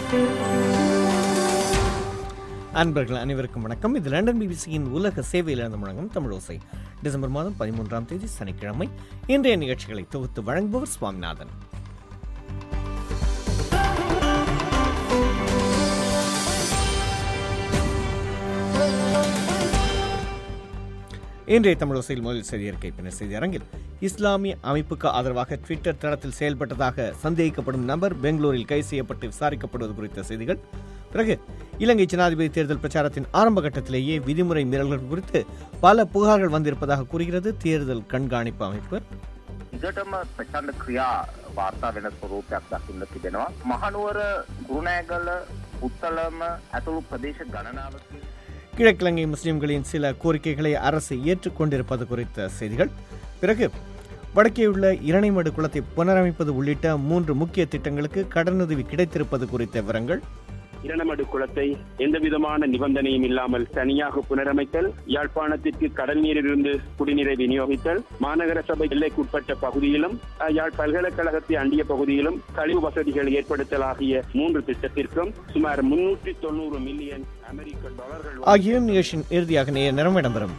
அன்பர்கள் அனைவருக்கும் வணக்கம் இது லண்டன் பிபிசியின் உலக சேவையில் இருந்து முழங்கும் தமிழோசை டிசம்பர் மாதம் பதிமூன்றாம் தேதி சனிக்கிழமை இன்றைய நிகழ்ச்சிகளை தொகுத்து வழங்குபவர் சுவாமிநாதன் இன்றைய தமிழோசையில் முதல் செய்தி அறிக்கை பின்னர் செய்தி அரங்கில் இஸ்லாமிய அமைப்புக்கு ஆதரவாக ட்விட்டர் தளத்தில் செயல்பட்டதாக சந்தேகிக்கப்படும் நபர் பெங்களூரில் கைது செய்யப்பட்டு விசாரிக்கப்படுவது குறித்த செய்திகள் பிறகு இலங்கை ஜனாதிபதி தேர்தல் பிரச்சாரத்தின் ஆரம்ப கட்டத்திலேயே விதிமுறை மீறல்கள் குறித்து பல புகார்கள் வந்திருப்பதாக கூறுகிறது தேர்தல் கண்காணிப்பு அமைப்பு දිගටම ප්‍රචණ්ඩ ක්‍රියා වාර්තා වෙන ස්වරූපයක් දකින්න තිබෙනවා. මහනුවර ගුරුණෑගල උත්තලම ඇතුළු பிரதேச ගණනාවකින් கிழக்கிழங்கை முஸ்லிம்களின் சில கோரிக்கைகளை அரசு ஏற்றுக்கொண்டிருப்பது குறித்த செய்திகள் பிறகு வடக்கே உள்ள இரணைமடு குளத்தை புனரமைப்பது உள்ளிட்ட மூன்று முக்கிய திட்டங்களுக்கு கடனுதவி கிடைத்திருப்பது குறித்த விவரங்கள் இரணமடு குளத்தை எந்த விதமான நிபந்தனையும் இல்லாமல் தனியாக புனரமைத்தல் யாழ்ப்பாணத்திற்கு கடல் நீரிலிருந்து குடிநீரை விநியோகித்தல் மாநகர சபை எல்லைக்குட்பட்ட பகுதியிலும் அஹ், யாழ் பல்கலைக்கழகத்தை அண்டிய பகுதியிலும் கழிவு வசதிகள் ஏற்படுத்தல் ஆகிய மூன்று திட்டத்திற்கும் சுமார் முன்னூற்றி தொண்ணூறு மில்லியன் அமெரிக்க டாலர்கள் ஆகிய நிகழ்ச்சியின் இறுதியாக நேர நேரம் இடம்பெறும்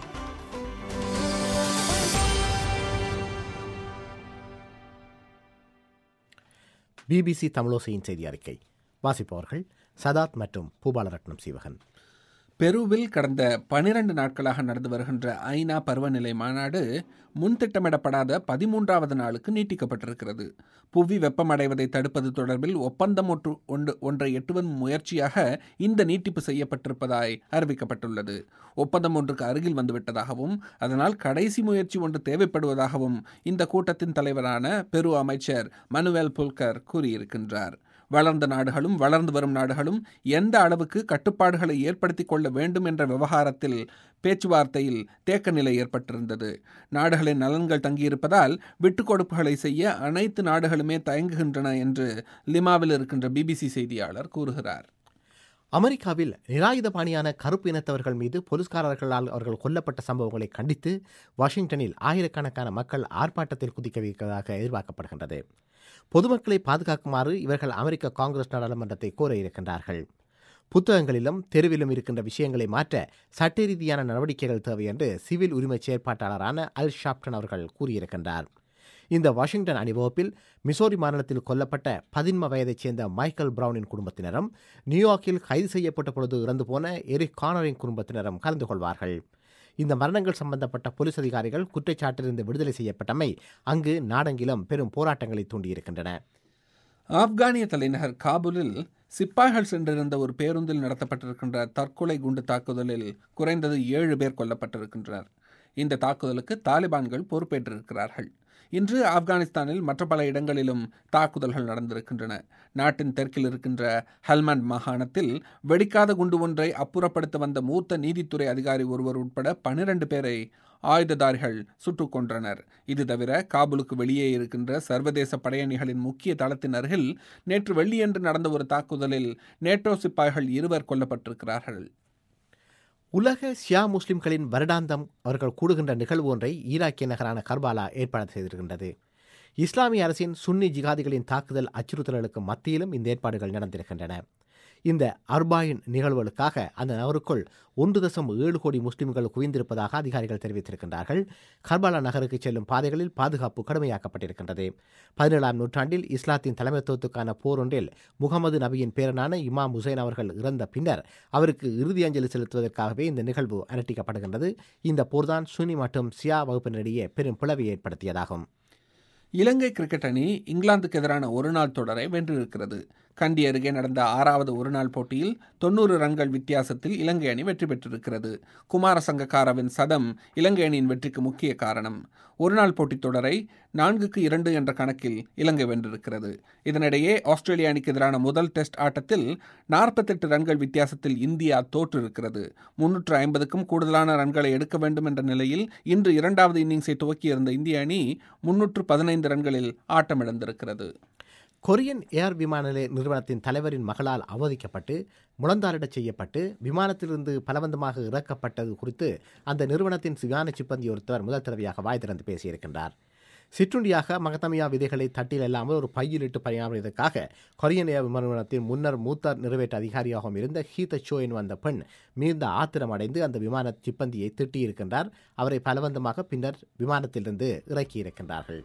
பிபிசி தமிழோசையின் செய்தி அறிக்கை வாசிப்பவர்கள் சதாத் மற்றும் பூபாலரட்னம் சீவகன் பெருவில் கடந்த பனிரெண்டு நாட்களாக நடந்து வருகின்ற ஐநா பருவநிலை மாநாடு முன்திட்டமிடப்படாத பதிமூன்றாவது நாளுக்கு நீட்டிக்கப்பட்டிருக்கிறது புவி வெப்பமடைவதை தடுப்பது தொடர்பில் ஒப்பந்தம் ஒன்று ஒன்று ஒன்றை எட்டுவதும் முயற்சியாக இந்த நீட்டிப்பு செய்யப்பட்டிருப்பதாய் அறிவிக்கப்பட்டுள்ளது ஒப்பந்தம் ஒன்றுக்கு அருகில் வந்துவிட்டதாகவும் அதனால் கடைசி முயற்சி ஒன்று தேவைப்படுவதாகவும் இந்த கூட்டத்தின் தலைவரான பெரு அமைச்சர் மனுவேல் புல்கர் கூறியிருக்கின்றார் வளர்ந்த நாடுகளும் வளர்ந்து வரும் நாடுகளும் எந்த அளவுக்கு கட்டுப்பாடுகளை ஏற்படுத்திக் கொள்ள வேண்டும் என்ற விவகாரத்தில் பேச்சுவார்த்தையில் தேக்க நிலை ஏற்பட்டிருந்தது நாடுகளின் நலன்கள் தங்கியிருப்பதால் விட்டுக் கொடுப்புகளை செய்ய அனைத்து நாடுகளுமே தயங்குகின்றன என்று லிமாவில் இருக்கின்ற பிபிசி செய்தியாளர் கூறுகிறார் அமெரிக்காவில் நிராயுதபாணியான கருப்பு இனத்தவர்கள் மீது போலீஸ்காரர்களால் அவர்கள் கொல்லப்பட்ட சம்பவங்களை கண்டித்து வாஷிங்டனில் ஆயிரக்கணக்கான மக்கள் ஆர்ப்பாட்டத்தில் குதிக்க வைப்பதாக எதிர்பார்க்கப்படுகின்றது பொதுமக்களை பாதுகாக்குமாறு இவர்கள் அமெரிக்க காங்கிரஸ் நாடாளுமன்றத்தை கோர இருக்கின்றார்கள் புத்தகங்களிலும் தெருவிலும் இருக்கின்ற விஷயங்களை மாற்ற சட்ட ரீதியான நடவடிக்கைகள் தேவை என்று சிவில் உரிமை செயற்பாட்டாளரான அல் ஷாப்டன் அவர்கள் கூறியிருக்கின்றார் இந்த வாஷிங்டன் அணிவகுப்பில் மிசோரி மாநிலத்தில் கொல்லப்பட்ட பதின்ம வயதைச் சேர்ந்த மைக்கேல் பிரவுனின் குடும்பத்தினரும் நியூயார்க்கில் கைது செய்யப்பட்ட பொழுது இறந்து போன எரிக் கானரின் குடும்பத்தினரும் கலந்து கொள்வார்கள் இந்த மரணங்கள் சம்பந்தப்பட்ட போலீஸ் அதிகாரிகள் குற்றச்சாட்டிலிருந்து விடுதலை செய்யப்பட்டமை அங்கு நாடெங்கிலும் பெரும் போராட்டங்களை தூண்டியிருக்கின்றன ஆப்கானிய தலைநகர் காபூலில் சிப்பாய்கள் சென்றிருந்த ஒரு பேருந்தில் நடத்தப்பட்டிருக்கின்ற தற்கொலை குண்டு தாக்குதலில் குறைந்தது ஏழு பேர் கொல்லப்பட்டிருக்கின்றனர் இந்த தாக்குதலுக்கு தாலிபான்கள் பொறுப்பேற்றிருக்கிறார்கள் இன்று ஆப்கானிஸ்தானில் மற்ற பல இடங்களிலும் தாக்குதல்கள் நடந்திருக்கின்றன நாட்டின் தெற்கில் இருக்கின்ற ஹல்மண்ட் மாகாணத்தில் வெடிக்காத குண்டு ஒன்றை அப்புறப்படுத்த வந்த மூத்த நீதித்துறை அதிகாரி ஒருவர் உட்பட பனிரெண்டு பேரை ஆயுததாரிகள் சுட்டுக் கொன்றனர் இது தவிர காபூலுக்கு வெளியே இருக்கின்ற சர்வதேச படையணிகளின் முக்கிய தளத்தின் அருகில் நேற்று வெள்ளியன்று நடந்த ஒரு தாக்குதலில் நேட்டோ சிப்பாய்கள் இருவர் கொல்லப்பட்டிருக்கிறார்கள் உலக ஷியா முஸ்லிம்களின் வருடாந்தம் அவர்கள் கூடுகின்ற நிகழ்வு ஒன்றை ஈராக்கிய நகரான கர்பாலா ஏற்பாடு செய்திருக்கின்றது இஸ்லாமிய அரசின் சுன்னி ஜிகாதிகளின் தாக்குதல் அச்சுறுத்தல்களுக்கு மத்தியிலும் இந்த ஏற்பாடுகள் நடந்திருக்கின்றன இந்த அர்பாயின் நிகழ்வுகளுக்காக அந்த நகருக்குள் ஒன்று தசம் ஏழு கோடி முஸ்லிம்கள் குவிந்திருப்பதாக அதிகாரிகள் தெரிவித்திருக்கின்றார்கள் கர்பாலா நகருக்கு செல்லும் பாதைகளில் பாதுகாப்பு கடுமையாக்கப்பட்டிருக்கின்றது பதினேழாம் நூற்றாண்டில் இஸ்லாத்தின் தலைமைத்துவத்துக்கான போர் ஒன்றில் முகமது நபியின் பேரனான இமாம் ஹுசைன் அவர்கள் இறந்த பின்னர் அவருக்கு இறுதி அஞ்சலி செலுத்துவதற்காகவே இந்த நிகழ்வு அனுஷ்டிக்கப்படுகின்றது இந்த போர்தான் சுன்னி மற்றும் சியா வகுப்பினரிடையே பெரும் பிளவை ஏற்படுத்தியதாகும் இலங்கை கிரிக்கெட் அணி இங்கிலாந்துக்கு எதிரான ஒருநாள் தொடரை வென்றிருக்கிறது கண்டி அருகே நடந்த ஆறாவது ஒருநாள் போட்டியில் தொண்ணூறு ரன்கள் வித்தியாசத்தில் இலங்கை அணி வெற்றி பெற்றிருக்கிறது குமார சங்கக்காரவின் சதம் இலங்கை அணியின் வெற்றிக்கு முக்கிய காரணம் ஒருநாள் போட்டித் தொடரை நான்குக்கு இரண்டு என்ற கணக்கில் இலங்கை வென்றிருக்கிறது இதனிடையே ஆஸ்திரேலிய அணிக்கு எதிரான முதல் டெஸ்ட் ஆட்டத்தில் நாற்பத்தெட்டு ரன்கள் வித்தியாசத்தில் இந்தியா தோற்றிருக்கிறது முன்னூற்று ஐம்பதுக்கும் கூடுதலான ரன்களை எடுக்க வேண்டும் என்ற நிலையில் இன்று இரண்டாவது இன்னிங்ஸை துவக்கியிருந்த இந்திய அணி முன்னூற்று பதினைந்து ரன்களில் ஆட்டமிழந்திருக்கிறது கொரியன் ஏர் விமான நிலைய நிறுவனத்தின் தலைவரின் மகளால் அவமதிக்கப்பட்டு முழந்தாரிடச் செய்யப்பட்டு விமானத்திலிருந்து பலவந்தமாக இறக்கப்பட்டது குறித்து அந்த நிறுவனத்தின் விமான சிப்பந்தி ஒருத்தவர் முதல் தடவையாக வாய் திறந்து பேசியிருக்கின்றார் சிற்றுண்டியாக மகதமியா விதைகளை தட்டில் இல்லாமல் ஒரு பையில் இட்டு பரிமாறுவதற்காக கொரியன் ஏர் விமானத்தின் முன்னர் மூத்த நிறைவேற்ற அதிகாரியாகவும் இருந்த ஹீத சோ எனும் அந்த பெண் மிகுந்த ஆத்திரம் அடைந்து அந்த விமான சிப்பந்தியை திட்டியிருக்கின்றார் அவரை பலவந்தமாக பின்னர் விமானத்திலிருந்து இறக்கியிருக்கின்றார்கள்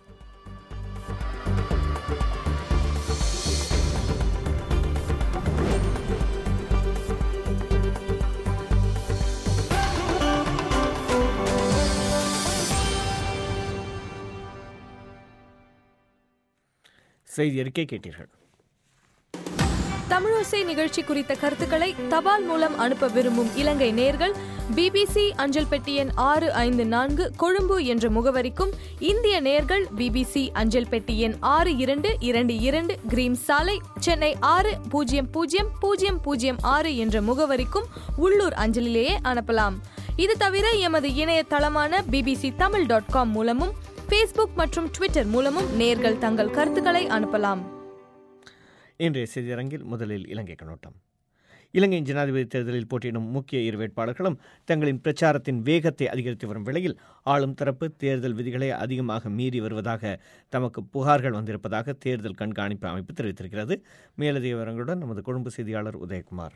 செய்தி அறிக்கை கேட்டீர்கள் தமிழோசை நிகழ்ச்சி குறித்த கருத்துக்களை தபால் மூலம் அனுப்ப விரும்பும் இலங்கை நேர்கள் பிபிசி அஞ்சல் பெட்டி எண் ஆறு ஐந்து நான்கு கொழும்பு என்ற முகவரிக்கும் இந்திய நேர்கள் பிபிசி அஞ்சல் பெட்டி எண் ஆறு இரண்டு இரண்டு இரண்டு கிரீம் சாலை சென்னை ஆறு பூஜ்ஜியம் பூஜ்ஜியம் பூஜ்ஜியம் பூஜ்ஜியம் ஆறு என்ற முகவரிக்கும் உள்ளூர் அஞ்சலிலேயே அனுப்பலாம் இது தவிர எமது இணையதளமான பிபிசி தமிழ் டாட் காம் மூலமும் ஃபேஸ்புக் மற்றும் ட்விட்டர் மூலமும் நேர்கள் தங்கள் கருத்துக்களை அனுப்பலாம் இன்றைய செய்தியரங்கில் முதலில் இலங்கை கண்ணோட்டம் இலங்கையின் ஜனாதிபதி தேர்தலில் போட்டியிடும் முக்கிய இரு வேட்பாளர்களும் தங்களின் பிரச்சாரத்தின் வேகத்தை அதிகரித்து வரும் வேளையில் ஆளும் தரப்பு தேர்தல் விதிகளை அதிகமாக மீறி வருவதாக தமக்கு புகார்கள் வந்திருப்பதாக தேர்தல் கண்காணிப்பு அமைப்பு தெரிவித்திருக்கிறது மேலதிக விவரங்களுடன் நமது கொழும்பு செய்தியாளர் உதயகுமார்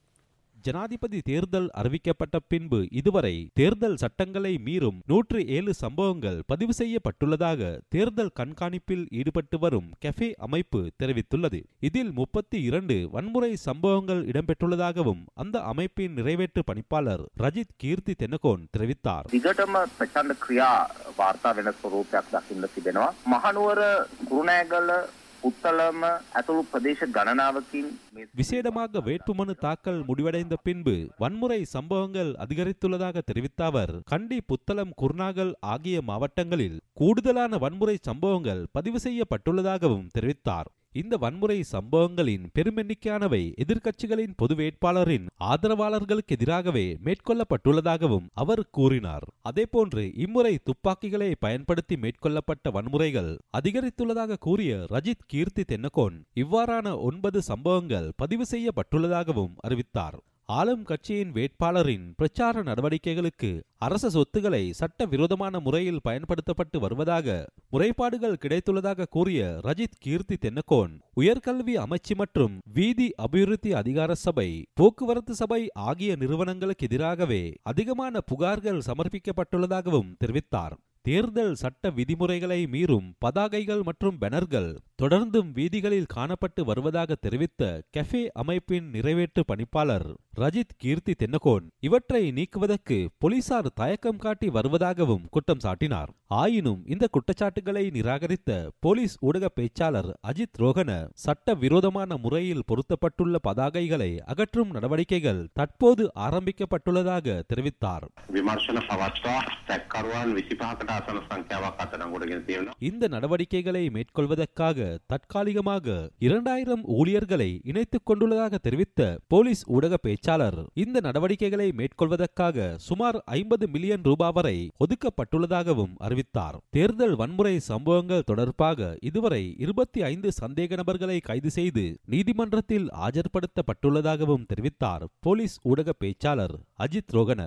ஜனாதிபதி தேர்தல் அறிவிக்கப்பட்ட பின்பு இதுவரை தேர்தல் சட்டங்களை மீறும் நூற்று ஏழு சம்பவங்கள் பதிவு செய்யப்பட்டுள்ளதாக தேர்தல் கண்காணிப்பில் ஈடுபட்டு வரும் கெஃபே அமைப்பு தெரிவித்துள்ளது இதில் முப்பத்தி இரண்டு வன்முறை சம்பவங்கள் இடம்பெற்றுள்ளதாகவும் அந்த அமைப்பின் நிறைவேற்று பணிப்பாளர் ரஜித் கீர்த்தி தென்னகோன் தெரிவித்தார் දිගටම ප්‍රචන්ඩ ක්‍රියා වාර්තා වෙන ස්වරූපයක් දකින්න තිබෙනවා. මහනුවර ගුරුණෑගල උත්තලම ඇතුළු ප්‍රදේශ ගණනාවකින් මේ விசேடமாக வேட்புமனு தாக்கல் முடிவடைந்த பின்பு வன்முறை சம்பவங்கள் அதிகரித்துள்ளதாக தெரிவித்த அவர் கண்டி புத்தளம் குர்நாகல் ஆகிய மாவட்டங்களில் கூடுதலான வன்முறை சம்பவங்கள் பதிவு செய்யப்பட்டுள்ளதாகவும் தெரிவித்தார் இந்த வன்முறை சம்பவங்களின் பெருமெண்ணிக்கையானவை எதிர்க்கட்சிகளின் பொது வேட்பாளரின் ஆதரவாளர்களுக்கு எதிராகவே மேற்கொள்ளப்பட்டுள்ளதாகவும் அவர் கூறினார் அதேபோன்று இம்முறை துப்பாக்கிகளை பயன்படுத்தி மேற்கொள்ளப்பட்ட வன்முறைகள் அதிகரித்துள்ளதாக கூறிய ரஜித் கீர்த்தி தென்னகோன் இவ்வாறான ஒன்பது சம்பவங்கள் பதிவு செய்யப்பட்டுள்ளதாகவும் அறிவித்தார் ஆளும் கட்சியின் வேட்பாளரின் பிரச்சார நடவடிக்கைகளுக்கு அரச சொத்துக்களை சட்ட விரோதமான முறையில் பயன்படுத்தப்பட்டு வருவதாக முறைப்பாடுகள் கிடைத்துள்ளதாக கூறிய ரஜித் கீர்த்தி தென்னகோன் உயர்கல்வி அமைச்சு மற்றும் வீதி அபிவிருத்தி அதிகார சபை போக்குவரத்து சபை ஆகிய நிறுவனங்களுக்கு எதிராகவே அதிகமான புகார்கள் சமர்ப்பிக்கப்பட்டுள்ளதாகவும் தெரிவித்தார் தேர்தல் சட்ட விதிமுறைகளை மீறும் பதாகைகள் மற்றும் பேனர்கள் தொடர்ந்தும் வீதிகளில் காணப்பட்டு வருவதாக தெரிவித்த கெஃபே அமைப்பின் நிறைவேற்று பணிப்பாளர் ரஜித் கீர்த்தி தென்னகோன் இவற்றை நீக்குவதற்கு போலீசார் தயக்கம் காட்டி வருவதாகவும் குற்றம் சாட்டினார் ஆயினும் இந்த குற்றச்சாட்டுகளை நிராகரித்த போலீஸ் ஊடக பேச்சாளர் அஜித் ரோகன சட்ட விரோதமான முறையில் பொருத்தப்பட்டுள்ள பதாகைகளை அகற்றும் நடவடிக்கைகள் தற்போது ஆரம்பிக்கப்பட்டுள்ளதாக தெரிவித்தார் විමර්ශන පවත්වා තැක්කරුවන් විසිපහකට අසන සංඛ්‍යාවක් අතනගොඩගෙන තියෙනවා. இந்த நடவடிக்கைகளை மேற்கொள்வதற்காக தற்காலிகமாக இரண்டாயிரம் ஊழியர்களை இணைத்துக் கொண்டுள்ளதாக தெரிவித்த போலீஸ் ஊடக பேச்சாளர் இந்த நடவடிக்கைகளை மேற்கொள்வதற்காக சுமார் ஐம்பது மில்லியன் ரூபாய் வரை ஒதுக்கப்பட்டுள்ளதாகவும் அறிவித்தார் தேர்தல் வன்முறை சம்பவங்கள் தொடர்பாக இதுவரை இருபத்தி ஐந்து சந்தேக நபர்களை கைது செய்து நீதிமன்றத்தில் ஆஜர்படுத்தப்பட்டுள்ளதாகவும் தெரிவித்தார் போலீஸ் ஊடக பேச்சாளர் அஜித் ரோகன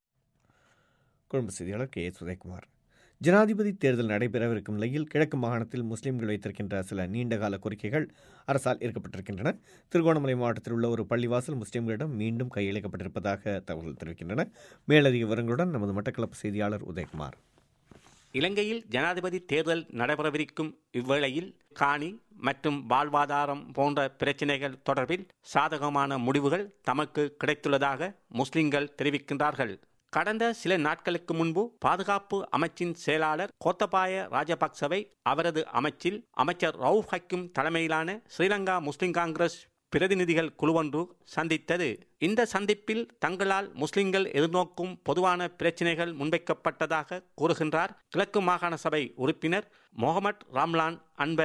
கொழும்பு செய்தியாளர் கே எஸ் உதயகுமார் ஜனாதிபதி தேர்தல் நடைபெறவிருக்கும் நிலையில் கிழக்கு மாகாணத்தில் முஸ்லிம்கள் வைத்திருக்கின்ற சில நீண்டகால கோரிக்கைகள் அரசால் ஏற்கப்பட்டிருக்கின்றன திருகோணமலை மாவட்டத்தில் உள்ள ஒரு பள்ளிவாசல் முஸ்லிம்களிடம் மீண்டும் கையளிக்கப்பட்டிருப்பதாக தகவல்கள் தெரிவிக்கின்றன மேலதிக விவரங்களுடன் நமது மட்டக்களப்பு செய்தியாளர் உதயகுமார் இலங்கையில் ஜனாதிபதி தேர்தல் நடைபெறவிருக்கும் இவ்வேளையில் காணி மற்றும் வாழ்வாதாரம் போன்ற பிரச்சினைகள் தொடர்பில் சாதகமான முடிவுகள் தமக்கு கிடைத்துள்ளதாக முஸ்லிம்கள் தெரிவிக்கின்றார்கள் கடந்த சில நாட்களுக்கு முன்பு பாதுகாப்பு அமைச்சின் செயலாளர் கோத்தபாய ராஜபக்சவை அவரது அமைச்சில் அமைச்சர் ரவுஃப் ஹக்கிம் தலைமையிலான ஸ்ரீலங்கா முஸ்லிம் காங்கிரஸ் பிரதிநிதிகள் குழுவொன்று சந்தித்தது இந்த சந்திப்பில் தங்களால் முஸ்லிம்கள் எதிர்நோக்கும் பொதுவான பிரச்சினைகள் முன்வைக்கப்பட்டதாக கூறுகின்றார் கிழக்கு மாகாண சபை உறுப்பினர் முகமட் ராம்லான் அன்பர்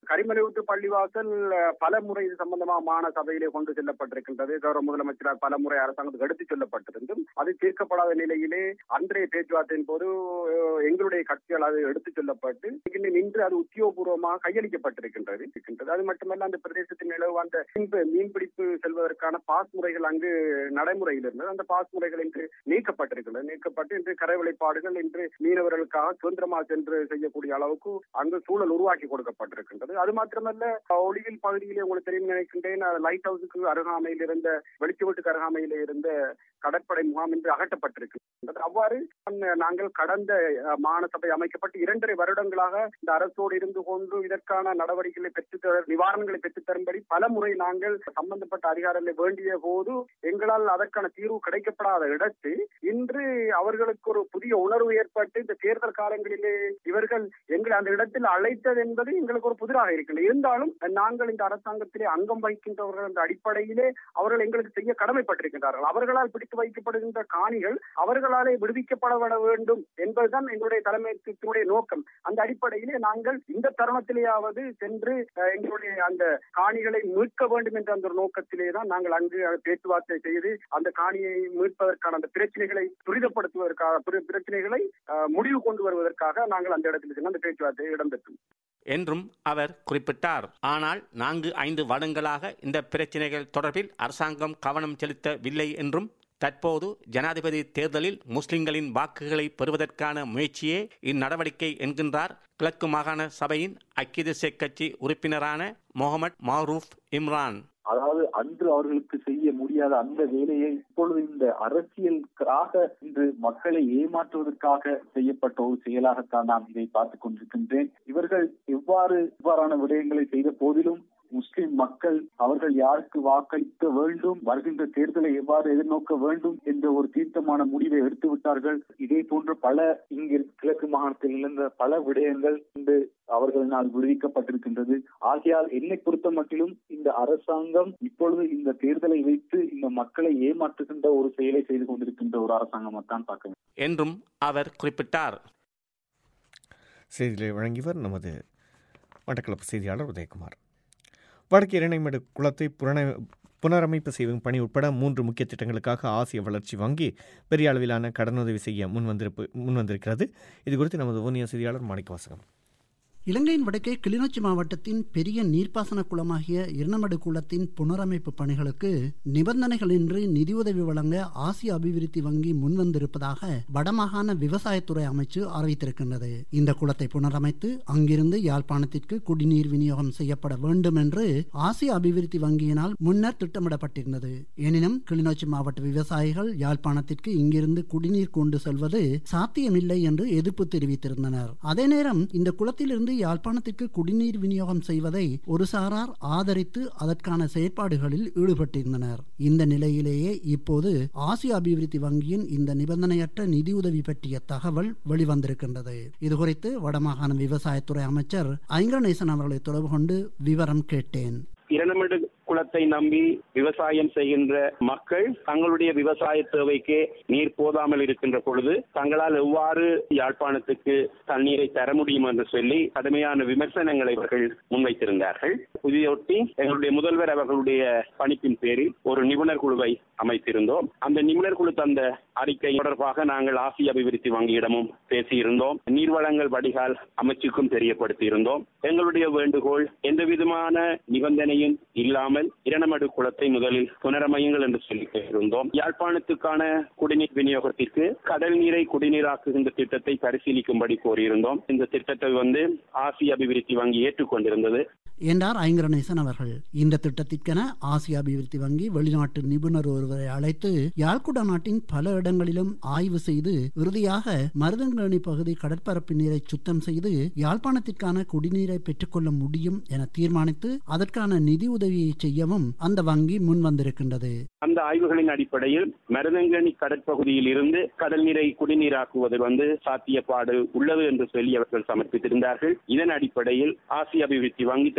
கரிமலையூட்டு பள்ளிவாசல் அஹ், பல முறை இது சம்பந்தமாக மாகாண சபையிலே கொண்டு செல்லப்பட்டிருக்கின்றது கௌரவ முதலமைச்சரால் பல முறை அரசாங்கத்துக்கு எடுத்துச் செல்லப்பட்டிருந்தும் அது தீர்க்கப்படாத நிலையிலே அன்றைய பேச்சுவார்த்தையின் போது அஹ், எங்களுடைய கட்சியால் அது எடுத்துச் செல்லப்பட்டு இன்னும் இன்று அது உத்தியோகபூர்வமாக கையளிக்கப்பட்டிருக்கின்றது இருக்கின்றது அது மட்டுமல்ல அந்த பிரதேசத்தின் நிலவு அந்த மீன்ப- மீன்பிடிப்பு செல்வதற்கான பாஸ் முறைகள் அங்கு நடைமுறையில் இருந்தது அந்த பாஸ் முறைகள் இன்று நீக்கப்பட்டிருக்கிறது நீக்கப்பட்டு இன்று கரை வழிபாடுகள் இன்று மீனவர்களுக்காக சுதந்திரமாக சென்று செய்யக்கூடிய அளவுக்கு அங்கு சூழல் உருவாக்கி கொடுக்கப்பட்டிருக்கின்றது அது மாத்திரமல்ல ஒளிவில் பகுதியிலே உங்களுக்கு தெரியும் நினைக்கின்றேன் லைட் ஹவுஸுக்கு அருகாமையில் இருந்த வெளிச்சுவட்டுக்கு அருகாமையில் இருந்த கடற்படை முகாம் இன்று அகற்றப்பட்டிருக்கின்றது அவ்வாறு அந்த- நாங்கள் கடந்த அஹ், மாகாண சபை அமைக்கப்பட்டு இரண்டரை வருடங்களாக இந்த அரசோடு இருந்து கொண்டு இதற்கான நடவடிக்கைகளை பெற்றுத்தர நிவாரணங்களை பெற்றுத் தரும்படி பல முறை நாங்கள் சம்பந்தப்பட்ட அதிகாரிகளை வேண்டிய போது எங்களால் அதற்கான தீர்வு கிடைக்கப்படாத இடத்து இன்று அவர்களுக்கு ஒரு புதிய உணர்வு ஏற்பட்டு இந்த தேர்தல் காலங்களிலே இவர்கள் எங்களை அந்த இடத்தில் அழைத்தது என்பது எங்களுக்கு ஒரு புதிராக இருக்கிறது இருந்தாலும் நாங்கள் இந்த அரசாங்கத்திலே அங்கம் வகிக்கின்றவர்கள் என்ற அடிப்படையிலே அவர்கள் எங்களுக்கு செய்ய கடமைப்பட்டிருக்கின்றார்கள் அவர்களால் பிடித்து வைக்கப்படுகின்ற காணிகள் அவர்களாலே விடுவிக்கப்பட விட வேண்டும் என்பதுதான் எங்களுடைய தலைமைத்துவத்தினுடைய நோக்கம் அந்த அடிப்படையிலே நாங்கள் இந்த தருணத்திலேயாவது சென்று அஹ், எங்களுடைய அந்த காணிகளை மீட்க வேண்டும் என்ற அந்த ஒரு நோக்கத்திலே தான் நாங்கள் அங்கு பேச்சுவார்த்தை செய்து அந்த காணியை மீட்பதற்கான அந்த பிரச்சனைகளை துரிதப்படுத்துவதற்காக பிர- பிரச்சனைகளை அஹ், முடிவு கொண்டு வருவதற்காக நாங்கள் அந்த இடத்தில் சென்று அந்த பேச்சுவார்த்தை இடம்பெற்றோம் என்றும் அவர் குறிப்பிட்டார் ஆனால் நான்கு ஐந்து வருடங்களாக இந்த பிரச்சினைகள் தொடர்பில் அரசாங்கம் கவனம் செலுத்தவில்லை என்றும் தற்போது ஜனாதிபதி தேர்தலில் முஸ்லிம்களின் வாக்குகளை பெறுவதற்கான முயற்சியே இந்நடவடிக்கை என்கின்றார் கிழக்கு மாகாண சபையின் ஐக்கிய தேசிய கட்சி உறுப்பினரான முகமது மாரூஃப் இம்ரான் அதாவது அன்று அவர்களுக்கு செய்ய முடியாத அந்த வேலையை இப்பொழுது இந்த அரசியலுக்காக இன்று மக்களை ஏமாற்றுவதற்காக செய்யப்பட்ட ஒரு செயலாகத்தான் நான் இதை பார்த்துக் கொண்டிருக்கின்றேன் இவர்கள் எவ்வாறு இவ்வாறான விடயங்களை செய்த போதிலும் முஸ்லிம் மக்கள் அவர்கள் யாருக்கு வாக்களிக்க வேண்டும் வருகின்ற தேர்தலை எவ்வாறு எதிர்நோக்க வேண்டும் என்ற ஒரு தீர்க்கமான முடிவை எடுத்து விட்டார்கள் இதே போன்ற பல இங்கு கிழக்கு மாகாணத்தில் இருந்த பல விடயங்கள் இன்று அவர்களினால் விடுவிக்கப்பட்டிருக்கின்றது ஆகையால் என்னை பொறுத்த மட்டிலும் இந்த அரசாங்கம் இப்பொழுது இந்த தேர்தலை வைத்து இந்த மக்களை ஏமாற்றுகின்ற ஒரு செயலை செய்து கொண்டிருக்கின்ற ஒரு அரசாங்கமாகத்தான் பார்க்க வேண்டும் என்றும் அவர் குறிப்பிட்டார் செய்திகளை வழங்கியவர் நமது மட்டக்களப்பு செய்தியாளர் உதயகுமார் வடக்கு இரணைமடு குளத்தை புரண புனரமைப்பு செய்யும் பணி உட்பட மூன்று முக்கிய திட்டங்களுக்காக ஆசிய வளர்ச்சி வங்கி பெரிய அளவிலான கடனுதவி செய்ய முன்வந்திருப்பு முன்வந்திருக்கிறது இது குறித்து நமது ஊனிய செய்தியாளர் மாணிக்கவாசகம் இலங்கையின் வடக்கே கிளிநொச்சி மாவட்டத்தின் பெரிய நீர்ப்பாசன குளமாகிய இரணமடு குளத்தின் புனரமைப்பு பணிகளுக்கு நிபந்தனைகளின்றி நிதியுதவி வழங்க ஆசிய அபிவிருத்தி வங்கி முன்வந்திருப்பதாக வடமாகாண விவசாயத்துறை அமைச்சு அறிவித்திருக்கின்றது இந்த குளத்தை புனரமைத்து அங்கிருந்து யாழ்ப்பாணத்திற்கு குடிநீர் விநியோகம் செய்யப்பட வேண்டும் என்று ஆசிய அபிவிருத்தி வங்கியினால் முன்னர் திட்டமிடப்பட்டிருந்தது எனினும் கிளிநொச்சி மாவட்ட விவசாயிகள் யாழ்ப்பாணத்திற்கு இங்கிருந்து குடிநீர் கொண்டு செல்வது சாத்தியமில்லை என்று எதிர்ப்பு தெரிவித்திருந்தனர் அதே நேரம் இந்த குளத்திலிருந்து யாழ்ப்பாணத்திற்கு குடிநீர் விநியோகம் செய்வதை ஒரு சாரார் ஆதரித்து அதற்கான செயற்பாடுகளில் ஈடுபட்டிருந்தனர் இந்த நிலையிலேயே இப்போது ஆசிய அபிவிருத்தி வங்கியின் இந்த நிபந்தனையற்ற நிதியுதவி பற்றிய தகவல் வெளிவந்திருக்கின்றது இதுகுறித்து வடமாகாண விவசாயத்துறை அமைச்சர் ஐங்கரநேசன் அவர்களை தொடர்பு கொண்டு விவரம் கேட்டேன் இரண்டமடு குளத்தை நம்பி விவசாயம் செய்கின்ற மக்கள் தங்களுடைய விவசாய தேவைக்கு நீர் போதாமல் இருக்கின்ற பொழுது தங்களால் எவ்வாறு யாழ்ப்பாணத்துக்கு தண்ணீரை தர முடியும் என்று சொல்லி கடுமையான விமர்சனங்களை அவர்கள் முன்வைத்திருந்தார்கள் இதையொட்டி எங்களுடைய முதல்வர் அவர்களுடைய பணிப்பின் பேரில் ஒரு நிபுணர் குழுவை அமைத்திருந்தோம் அந்த நிபுணர் குழு தந்த அறிக்கை தொடர்பாக நாங்கள் ஆசிய அபிவிருத்தி வங்கியிடமும் பேசியிருந்தோம் நீர்வளங்கள் வடிகால் அமைச்சுக்கும் தெரியப்படுத்தியிருந்தோம் எங்களுடைய வேண்டுகோள் எந்த விதமான நிபந்தனையும் இல்லாமல் இரணமடு குளத்தை முதலில் புனரமையுங்கள் என்று சொல்லி இருந்தோம் யாழ்ப்பாணத்துக்கான குடிநீர் விநியோகத்திற்கு கடல் நீரை குடிநீராக்குகின்ற திட்டத்தை பரிசீலிக்கும்படி கோரியிருந்தோம் இந்த திட்டத்தை வந்து ஆசிய அபிவிருத்தி வங்கி ஏற்றுக்கொண்டிருந்தது என்றார் ஐங்கரநேசன் அவர்கள் இந்த திட்டத்திற்கென ஆசிய அபிவிருத்தி வங்கி வெளிநாட்டு நிபுணர் ஒருவரை அழைத்து யாழ்குடா நாட்டின் பல இடங்களிலும் ஆய்வு செய்து இறுதியாக மருதங்கேணி பகுதி கடற்பரப்பு நீரை சுத்தம் செய்து யாழ்ப்பாணத்திற்கான குடிநீரை பெற்றுக்கொள்ள முடியும் என தீர்மானித்து அதற்கான நிதி உதவியை செய்யவும் அந்த வங்கி முன் வந்திருக்கின்றது அந்த ஆய்வுகளின் அடிப்படையில் மருதங்கனி கடற்பகுதியில் இருந்து கடல் நீரை குடிநீராக்குவது வந்து சாத்தியப்பாடு உள்ளது என்று சொல்லி அவர்கள் சமர்ப்பித்திருந்தார்கள் இதன் அடிப்படையில் ஆசிய அபிவிருத்தி வங்கி தர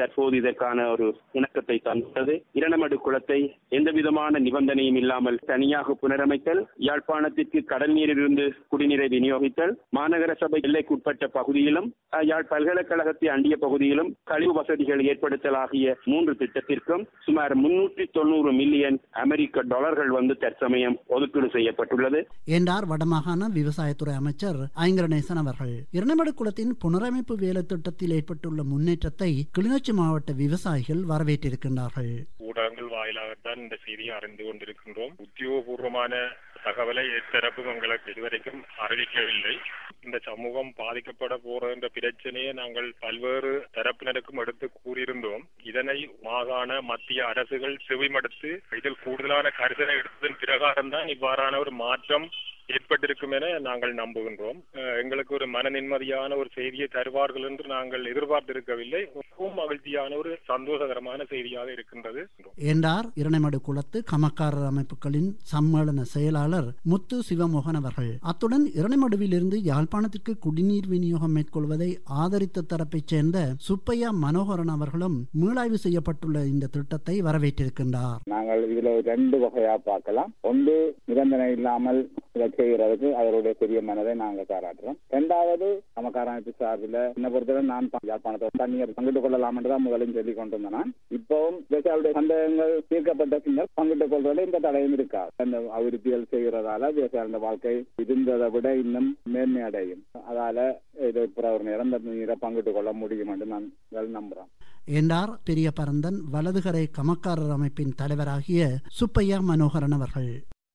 தற்போது இதற்கான ஒரு இணக்கத்தை தந்தது இரணமடு குளத்தை எந்த விதமான நிபந்தனையும் இல்லாமல் தனியாக புனரமைத்தல் யாழ்ப்பாணத்திற்கு கடல் நீரிலிருந்து குடிநீரை விநியோகித்தல் மாநகர சபை எல்லைக்குட்பட்ட பகுதியிலும் அஹ், யாழ் பல்கலைக்கழகத்தை அண்டிய பகுதியிலும் கழிவு வசதிகள் ஏற்படுத்தல் ஆகிய மூன்று திட்டத்திற்கும் சுமார் முன்னூற்றி தொண்ணூறு மில்லியன் அமெரிக்க டாலர்கள் வந்து தற்சமயம் ஒதுக்கீடு செய்யப்பட்டுள்ளது என்றார் வடமாகாண விவசாயத்துறை அமைச்சர் ஐங்கரநேசன் அவர்கள் இரணைமடு குளத்தின் புனரமைப்பு வேலை திட்டத்தில் ஏற்பட்டுள்ள முன்னேற்றத்தை கிளிநொச்சி மாவட்ட விவசாயிகள் வரவேற்றிருக்கின்றார்கள் ஊடகங்கள் வாயிலாகத்தான் இந்த செய்தியை அறிந்து கொண்டிருக்கின்றோம் உத்தியோகபூர்வமான தகவலை எத்தரப்பும் எங்களுக்கு இதுவரைக்கும் அறிவிக்கவில்லை இந்த சமூகம் பாதிக்கப்பட போற என்ற பிரச்சனையை நாங்கள் பல்வேறு தரப்பினருக்கும் எடுத்து கூறியிருந்தோம் இதனை மாகாண மத்திய அரசுகள் செவிமடுத்து இதில் கூடுதலான கருதனை எடுத்ததன் பிரகாரம் தான் இவ்வாறான ஒரு மாற்றம் ஏற்பட்டிருக்கும் என நாங்கள் நம்புகின்றோம் அஹ் எங்களுக்கு ஒரு மன நிம்மதியான ஒரு செய்தியை தருவார்கள் என்று நாங்கள் எதிர்பார்த்திருக்கவில்லை மிகவும் மகிழ்ச்சியான ஒரு சந்தோஷகரமான செய்தியாக இருக்கின்றது என்றார் இரணைமடு குளத்து கமக்காரர் அமைப்புகளின் சம்மேளன செயலாளர் முத்து சிவமோகன் அவர்கள் அத்துடன் இரணைமடுவில் இருந்து யாழ்ப்பாணத்திற்கு குடிநீர் விநியோகம் மேற்கொள்வதை ஆதரித்த தரப்பைச் சேர்ந்த சுப்பையா மனோகரன் அவர்களும் மீளாய்வு செய்யப்பட்டுள்ள இந்த திட்டத்தை வரவேற்றிருக்கின்றார் நாங்கள் இதுல ரெண்டு வகையா பார்க்கலாம் ஒன்று நிபந்தனை இல்லாமல் இதை செய்கிறதுக்கு அவருடைய பெரிய மனதை நாங்க பாராட்டுறோம் இரண்டாவது நமக்கார அமைப்பு சார்பில் என்ன பொறுத்தவரை நான் ப- யாழ்ப்பாணத்தை தண்ணீர் பங்கிட்டுக் கொள்ளலாம் என்றுதான் முதலில் சொல்லிக் கொண்டிருந்தேன் நான் இப்பவும் விவசாயிகளுடைய சந்தேகங்கள் தீர்க்கப்பட்ட பின்னர் பங்கிட்டுக் கொள்வதில் இந்த தடையும் இருக்காது அந்த அபிவிருத்திகள் செய்கிறதால விவசாயிகளுடைய வாழ்க்கை இருந்ததை விட இன்னும் மேன்மை அடையும் அதால இது பிற ஒரு நிரந்தர நீரை பங்கிட்டுக் கொள்ள முடியும் என்று நான் நம்புறேன் என்றார் பெரிய பரந்தன் வலதுகரை கமக்காரர் அமைப்பின் தலைவராகிய சுப்பையா மனோகரன் அவர்கள்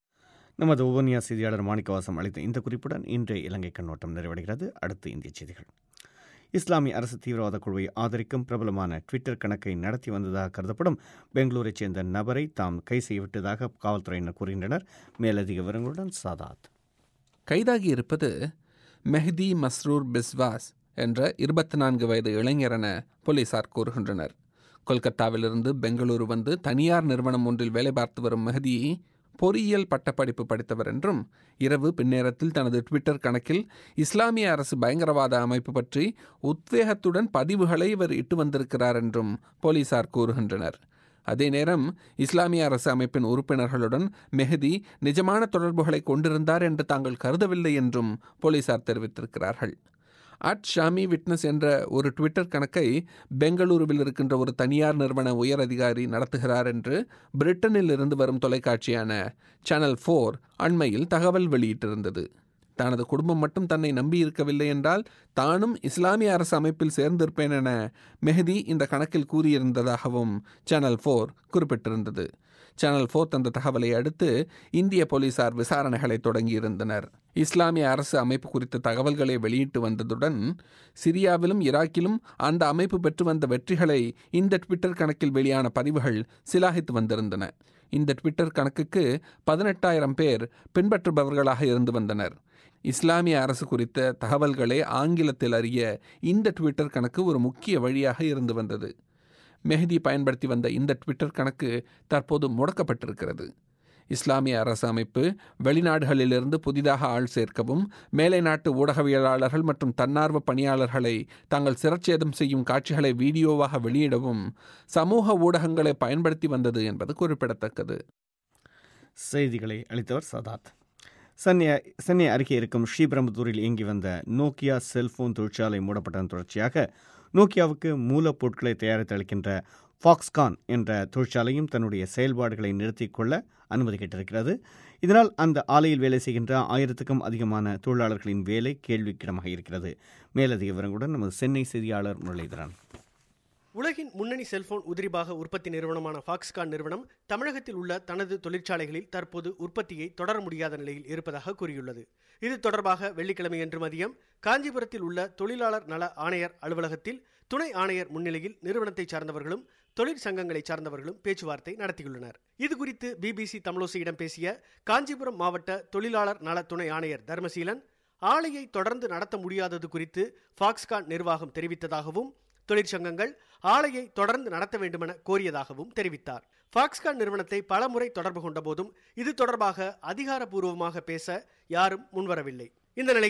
நமது உபன்யா செய்தியாளர் மாணிக்கவாசம் அளித்த இந்த குறிப்புடன் இன்றைய இலங்கை கண்ணோட்டம் நிறைவடைகிறது அடுத்து இந்திய செய்திகள் இஸ்லாமிய அரசு தீவிரவாத குழுவை ஆதரிக்கும் பிரபலமான ட்விட்டர் கணக்கை நடத்தி வந்ததாக கருதப்படும் பெங்களூரைச் சேர்ந்த நபரை தாம் கை செய்யவிட்டதாக காவல்துறையினர் கூறுகின்றனர் மேலதிக விவரங்களுடன் சாதாத் கைதாகி இருப்பது மெஹதி மஸ்ரூர் பிஸ்வாஸ் என்ற இருபத்தி நான்கு வயது இளைஞர் என போலீசார் கூறுகின்றனர் கொல்கத்தாவிலிருந்து பெங்களூரு வந்து தனியார் நிறுவனம் ஒன்றில் வேலை பார்த்து வரும் மெஹதி பொறியியல் பட்டப்படிப்பு படித்தவர் என்றும் இரவு பின்னேரத்தில் தனது ட்விட்டர் கணக்கில் இஸ்லாமிய அரசு பயங்கரவாத அமைப்பு பற்றி உத்வேகத்துடன் பதிவுகளை இவர் இட்டு வந்திருக்கிறார் என்றும் போலீசார் கூறுகின்றனர் அதே நேரம் இஸ்லாமிய அரசு அமைப்பின் உறுப்பினர்களுடன் மெஹதி நிஜமான தொடர்புகளை கொண்டிருந்தார் என்று தாங்கள் கருதவில்லை என்றும் போலீசார் தெரிவித்திருக்கிறார்கள் அட் ஷாமி விட்னஸ் என்ற ஒரு ட்விட்டர் கணக்கை பெங்களூருவில் இருக்கின்ற ஒரு தனியார் நிறுவன உயர் அதிகாரி நடத்துகிறார் என்று பிரிட்டனில் இருந்து வரும் தொலைக்காட்சியான சேனல் ஃபோர் அண்மையில் தகவல் வெளியிட்டிருந்தது தனது குடும்பம் மட்டும் தன்னை நம்பியிருக்கவில்லை என்றால் தானும் இஸ்லாமிய அரசு அமைப்பில் சேர்ந்திருப்பேன் என மெஹதி இந்த கணக்கில் கூறியிருந்ததாகவும் சேனல் ஃபோர் குறிப்பிட்டிருந்தது சேனல் ஃபோர் தந்த தகவலை அடுத்து இந்திய போலீசார் விசாரணைகளை தொடங்கியிருந்தனர் இஸ்லாமிய அரசு அமைப்பு குறித்த தகவல்களை வெளியிட்டு வந்ததுடன் சிரியாவிலும் ஈராக்கிலும் அந்த அமைப்பு பெற்று வந்த வெற்றிகளை இந்த ட்விட்டர் கணக்கில் வெளியான பதிவுகள் சிலாகித்து வந்திருந்தன இந்த ட்விட்டர் கணக்குக்கு பதினெட்டாயிரம் பேர் பின்பற்றுபவர்களாக இருந்து வந்தனர் இஸ்லாமிய அரசு குறித்த தகவல்களை ஆங்கிலத்தில் அறிய இந்த ட்விட்டர் கணக்கு ஒரு முக்கிய வழியாக இருந்து வந்தது மெஹதி பயன்படுத்தி வந்த இந்த ட்விட்டர் கணக்கு தற்போது முடக்கப்பட்டிருக்கிறது இஸ்லாமிய அரசு அமைப்பு வெளிநாடுகளிலிருந்து புதிதாக ஆள் சேர்க்கவும் மேலை நாட்டு ஊடகவியலாளர்கள் மற்றும் தன்னார்வ பணியாளர்களை தாங்கள் சிரச்சேதம் செய்யும் காட்சிகளை வீடியோவாக வெளியிடவும் சமூக ஊடகங்களை பயன்படுத்தி வந்தது என்பது குறிப்பிடத்தக்கது செய்திகளை அளித்தவர் சதாத் சென்னை சென்னை அருகே இருக்கும் ஸ்ரீபெரும்புதூரில் இயங்கி வந்த நோக்கியா செல்போன் தொழிற்சாலை மூடப்பட்டதன் தொடர்ச்சியாக நோக்கியாவுக்கு மூலப்பொருட்களை தயாரித்து அளிக்கின்ற ஃபாக்ஸ்கான் என்ற தொழிற்சாலையும் தன்னுடைய செயல்பாடுகளை நிறுத்திக் கொள்ள அனுமதி கேட்டிருக்கிறது இதனால் அந்த ஆலையில் வேலை செய்கின்ற ஆயிரத்துக்கும் அதிகமான தொழிலாளர்களின் வேலை கேள்விக்கிடமாக இருக்கிறது மேலதிக விவரங்களுடன் நமது சென்னை செய்தியாளர் முரளிதரன் உலகின் முன்னணி செல்போன் உதிரிபாக உற்பத்தி நிறுவனமான ஃபாக்ஸ்கான் நிறுவனம் தமிழகத்தில் உள்ள தனது தொழிற்சாலைகளில் தற்போது உற்பத்தியை தொடர முடியாத நிலையில் இருப்பதாக கூறியுள்ளது இது தொடர்பாக வெள்ளிக்கிழமையன்று மதியம் காஞ்சிபுரத்தில் உள்ள தொழிலாளர் நல ஆணையர் அலுவலகத்தில் துணை ஆணையர் முன்னிலையில் நிறுவனத்தை சார்ந்தவர்களும் தொழிற்சங்கங்களை சார்ந்தவர்களும் பேச்சுவார்த்தை நடத்தியுள்ளனர் இது குறித்து பிபிசி தமிழோசையிடம் பேசிய காஞ்சிபுரம் மாவட்ட தொழிலாளர் நல துணை ஆணையர் தர்மசீலன் ஆலையை தொடர்ந்து நடத்த முடியாதது குறித்து ஃபாக்ஸ்கான் நிர்வாகம் தெரிவித்ததாகவும் தொழிற்சங்கங்கள் ஆலையை தொடர்ந்து நடத்த வேண்டுமென கோரியதாகவும் தெரிவித்தார் ஃபாக்ஸ்கான் நிறுவனத்தை பலமுறை தொடர்பு கொண்ட போதும் இது தொடர்பாக அதிகாரப்பூர்வமாக பேச யாரும் முன்வரவில்லை இந்த நிலையில்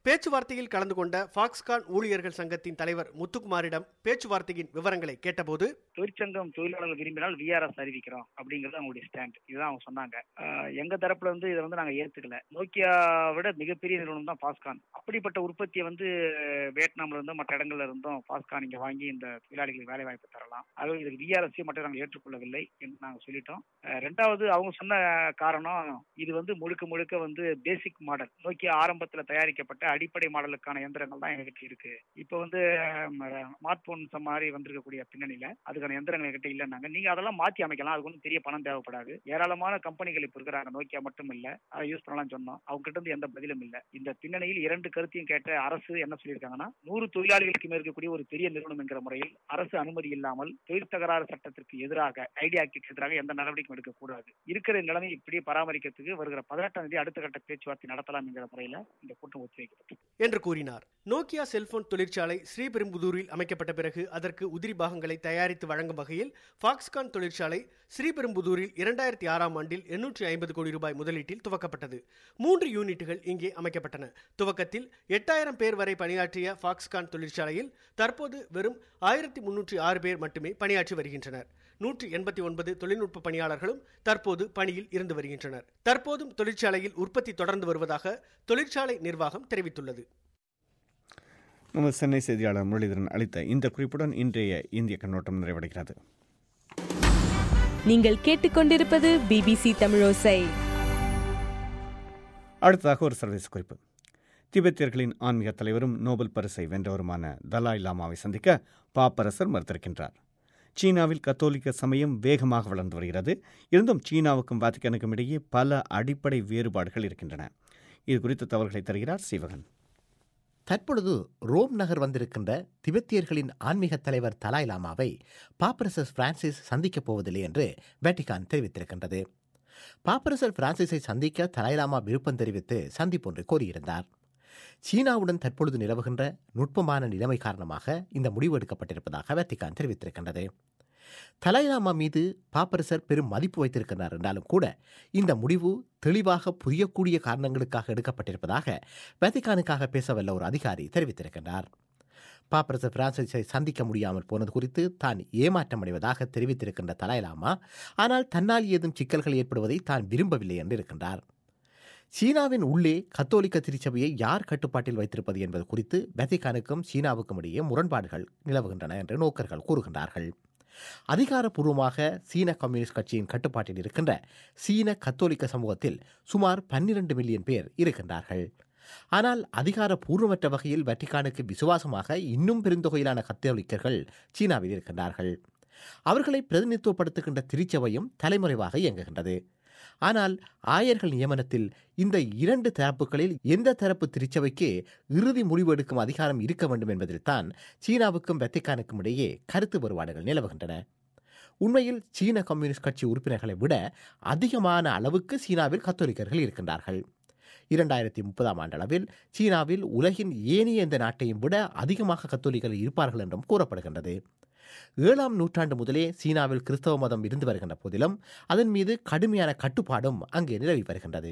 பேச்சுவார்த்தையில் கலந்து கொண்ட ஃபாக்ஸ்கான் ஊழியர்கள் சங்கத்தின் தலைவர் முத்துக்குமாரிடம் பேச்சுவார்த்தையின் விவரங்களை கேட்டபோது தொழிற்சங்கம் தொழிலாளர்கள் விரும்பினால் விஆர்எஸ் அறிவிக்கிறோம் அப்படிங்கிறது அவங்களுடைய ஸ்டாண்ட் இதுதான் அவங்க சொன்னாங்க ஆஹ் எங்க தரப்புல வந்து இதை வந்து நாங்க ஏத்துக்கல நோக்கியா விட மிகப்பெரிய நிறுவனம் தான் பாஸ்கான் அப்படிப்பட்ட உற்பத்தியை வந்து வியட்நாம்ல இருந்தும் மற்ற இடங்கள்ல இருந்தும் பாஸ்கான் இங்க வாங்கி இந்த தொழிலாளிகளுக்கு வேலை வாய்ப்பு தரலாம் ஆகவே இதுக்கு விஆர்எஸ் மட்டும் நாங்கள் ஏற்றுக்கொள்ளவில்லை என்று நாங்கள் சொல்லிட்டோம் ஆஹ் ரெண்டாவது அவங்க சொன்ன காரணம் இது வந்து முழுக்க முழுக்க வந்து பேசிக் மாடல் நோக்கியா ஆரம்பத்துல தயாரிக்கப்பட்ட அடிப்படை மாடலுக்கான இயந்திரங்கள் தான் எங்ககிட்ட இருக்கு இப்போ வந்து ஸ்மார்ட் போன் மாதிரி வந்திருக்கக்கூடிய பின்னணியில அதுக்கான எந்திரங்கள் எங்கிட்ட இல்லைன்னாங்க நீங்க அதெல்லாம் மாத்தி அமைக்கலாம் அதுக்கு ஒன்றும் பெரிய பணம் தேவைப்படாது ஏராளமான கம்பெனிகள் இப்போ இருக்கிறாங்க நோக்கியா மட்டும் இல்ல அதை யூஸ் பண்ணலாம் சொன்னோம் அவங்க கிட்ட இருந்து எந்த பதிலும் இல்ல இந்த பின்னணியில் இரண்டு கருத்தையும் கேட்ட அரசு என்ன சொல்லியிருக்காங்கன்னா நூறு தொழிலாளிகளுக்கு மேல் இருக்கக்கூடிய ஒரு பெரிய நிறுவனம் என்கிற முறையில் அரசு அனுமதி இல்லாமல் தொழில் தகராறு சட்டத்திற்கு எதிராக ஐடியா ஆக்டுக்கு எதிராக எந்த நடவடிக்கையும் எடுக்கக்கூடாது இருக்கிற நிலைமை இப்படியே பராமரிக்கிறதுக்கு வருகிற பதினெட்டாம் தேதி அடுத்த கட்ட பேச்சுவார்த்தை நடத்தலாம் என்கிற முறையில் இந்த கூட்டம் ஒத்திவைக்கப்பட்டது என்று கூறினார் நோக்கியா செல்போன் தொழிற்சாலை ஸ்ரீபெரும்புதூரில் அமைக்கப்பட்ட பிறகு அதற்கு உதிரி பாகங்களை தயாரித்து வழங்கும் வகையில் ஃபாக்ஸ்கான் தொழிற்சாலை ஸ்ரீபெரும்புதூரில் இரண்டாயிரத்தி ஆறாம் ஆண்டில் எண்ணூற்றி ஐம்பது கோடி ரூபாய் முதலீட்டில் துவக்கப்பட்டது மூன்று யூனிட்டுகள் இங்கே அமைக்கப்பட்டன துவக்கத்தில் எட்டாயிரம் பேர் வரை பணியாற்றிய ஃபாக்ஸ்கான் தொழிற்சாலையில் தற்போது வெறும் ஆயிரத்தி முன்னூற்றி ஆறு பேர் மட்டுமே பணியாற்றி வருகின்றனர் நூற்றி எண்பத்தி ஒன்பது தொழில்நுட்ப பணியாளர்களும் தற்போது பணியில் இருந்து வருகின்றனர் தற்போதும் தொழிற்சாலையில் உற்பத்தி தொடர்ந்து வருவதாக தொழிற்சாலை நிர்வாகம் தெரிவித்துள்ளது நமது சென்னை செய்தியாளர் முரளிதரன் அளித்த இந்த குறிப்புடன் இன்றைய இந்திய கண்ணோட்டம் நிறைவடைகிறது நீங்கள் கேட்டுக்கொண்டிருப்பது பிபிசி தமிழோசை அடுத்ததாக ஒரு சர்வதேச குறிப்பு திபெத்தியர்களின் ஆன்மீக தலைவரும் நோபல் பரிசை வென்றவருமான தலாய் லாமாவை சந்திக்க பாப்பரசர் மறுத்திருக்கின்றார் சீனாவில் கத்தோலிக்க சமயம் வேகமாக வளர்ந்து வருகிறது இருந்தும் சீனாவுக்கும் வாத்திக்கனுக்கும் இடையே பல அடிப்படை வேறுபாடுகள் இருக்கின்றன இது குறித்த தவறுகளை தருகிறார் சிவகன் தற்பொழுது ரோம் நகர் வந்திருக்கின்ற திபெத்தியர்களின் ஆன்மீக தலைவர் தலாய் லாமாவை பாப்பரசர் பிரான்சிஸ் சந்திக்கப் போவதில்லை என்று வேட்டிகான் தெரிவித்திருக்கின்றது பாப்பரசர் பிரான்சிஸை சந்திக்க தலாய் லாமா விருப்பம் தெரிவித்து சந்திப்பு ஒன்று கோரியிருந்தார் சீனாவுடன் தற்பொழுது நிலவுகின்ற நுட்பமான நிலைமை காரணமாக இந்த முடிவு எடுக்கப்பட்டிருப்பதாக வேத்திகான் தெரிவித்திருக்கின்றது தலாய்லாமா மீது பாப்பரசர் பெரும் மதிப்பு வைத்திருக்கிறார் என்றாலும் கூட இந்த முடிவு தெளிவாக புரியக்கூடிய காரணங்களுக்காக எடுக்கப்பட்டிருப்பதாக வேத்திகானுக்காக பேசவல்ல ஒரு அதிகாரி தெரிவித்திருக்கின்றார் பாப்பரசர் பிரான்சிஸை சந்திக்க முடியாமல் போனது குறித்து தான் ஏமாற்றம் அடைவதாக தெரிவித்திருக்கின்ற தலாய்லாமா ஆனால் தன்னால் ஏதும் சிக்கல்கள் ஏற்படுவதை தான் விரும்பவில்லை என்று இருக்கின்றார் சீனாவின் உள்ளே கத்தோலிக்க திருச்சபையை யார் கட்டுப்பாட்டில் வைத்திருப்பது என்பது குறித்து வெத்திகானுக்கும் சீனாவுக்கும் இடையே முரண்பாடுகள் நிலவுகின்றன என்று நோக்கர்கள் கூறுகின்றார்கள் அதிகாரப்பூர்வமாக சீன கம்யூனிஸ்ட் கட்சியின் கட்டுப்பாட்டில் இருக்கின்ற சீன கத்தோலிக்க சமூகத்தில் சுமார் பன்னிரண்டு மில்லியன் பேர் இருக்கின்றார்கள் ஆனால் அதிகாரப்பூர்வமற்ற வகையில் வெட்டிகானுக்கு விசுவாசமாக இன்னும் பெருந்தொகையிலான கத்தோலிக்கர்கள் சீனாவில் இருக்கின்றார்கள் அவர்களை பிரதிநிதித்துவப்படுத்துகின்ற திருச்சபையும் தலைமுறைவாக இயங்குகின்றது ஆனால் ஆயர்கள் நியமனத்தில் இந்த இரண்டு தரப்புகளில் எந்த தரப்பு திருச்சபைக்கு இறுதி முடிவு எடுக்கும் அதிகாரம் இருக்க வேண்டும் என்பதில் தான் சீனாவுக்கும் வெத்திக்கானுக்கும் இடையே கருத்து வேறுபாடுகள் நிலவுகின்றன உண்மையில் சீன கம்யூனிஸ்ட் கட்சி உறுப்பினர்களை விட அதிகமான அளவுக்கு சீனாவில் கத்தோலிக்கர்கள் இருக்கின்றார்கள் இரண்டாயிரத்தி முப்பதாம் ஆண்டளவில் சீனாவில் உலகின் ஏனைய எந்த நாட்டையும் விட அதிகமாக கத்தோலிக்கர்கள் இருப்பார்கள் என்றும் கூறப்படுகின்றது ஏழாம் நூற்றாண்டு முதலே சீனாவில் கிறிஸ்தவ மதம் இருந்து வருகின்ற போதிலும் அதன் மீது கடுமையான கட்டுப்பாடும் அங்கே நிலவி வருகின்றது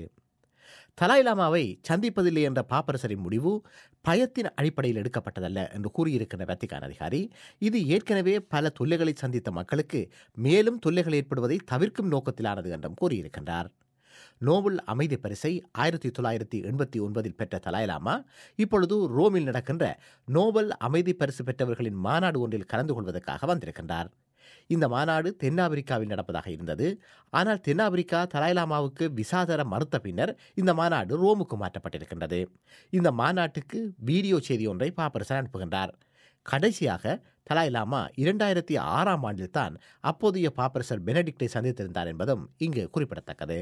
தலாய்லாமாவை சந்திப்பதில்லை என்ற பாப்பரசரின் முடிவு பயத்தின் அடிப்படையில் எடுக்கப்பட்டதல்ல என்று கூறியிருக்கின்ற வத்திகான் அதிகாரி இது ஏற்கனவே பல தொல்லைகளை சந்தித்த மக்களுக்கு மேலும் தொல்லைகள் ஏற்படுவதை தவிர்க்கும் நோக்கத்திலானது என்றும் கூறியிருக்கின்றார் நோபல் அமைதி பரிசை ஆயிரத்தி தொள்ளாயிரத்தி எண்பத்தி ஒன்பதில் பெற்ற தலாய்லாமா இப்பொழுது ரோமில் நடக்கின்ற நோபல் அமைதி பரிசு பெற்றவர்களின் மாநாடு ஒன்றில் கலந்து கொள்வதற்காக வந்திருக்கின்றார் இந்த மாநாடு தென்னாப்பிரிக்காவில் நடப்பதாக இருந்தது ஆனால் தென்னாப்பிரிக்கா தலாய்லாமாவுக்கு விசா தர மறுத்த பின்னர் இந்த மாநாடு ரோமுக்கு மாற்றப்பட்டிருக்கின்றது இந்த மாநாட்டுக்கு வீடியோ செய்தி ஒன்றை பாப்பரசர் அனுப்புகின்றார் கடைசியாக தலாய்லாமா இரண்டாயிரத்தி ஆறாம் ஆண்டில் தான் அப்போதைய பாப்பரசர் பெனடிக்டை சந்தித்திருந்தார் என்பதும் இங்கு குறிப்பிடத்தக்கது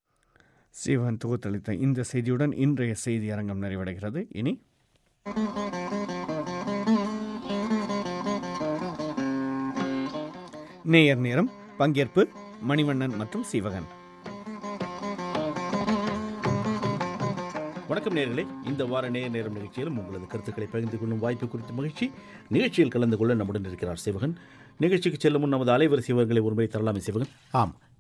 சிவன் தொகுத்தளித்த இந்த செய்தியுடன் இன்றைய செய்தி அரங்கம் நிறைவடைகிறது இனி நேயர் நேரம் பங்கேற்பு மணிவண்ணன் மற்றும் சிவகன் வணக்கம் நேர்களே இந்த வார நேர் நேரம் நிகழ்ச்சியிலும் உங்களது கருத்துக்களை பகிர்ந்து கொள்ளும் வாய்ப்பு குறித்த மகிழ்ச்சி நிகழ்ச்சியில் கலந்து கொள்ள நம்முடன் இருக்கிறார் சிவகன் நிகழ்ச்சிக்கு செல்லும் முன் நமது அலைவரிசை விவரங்களை ஒருமுறை தரலாமே சிவகன் ஆம்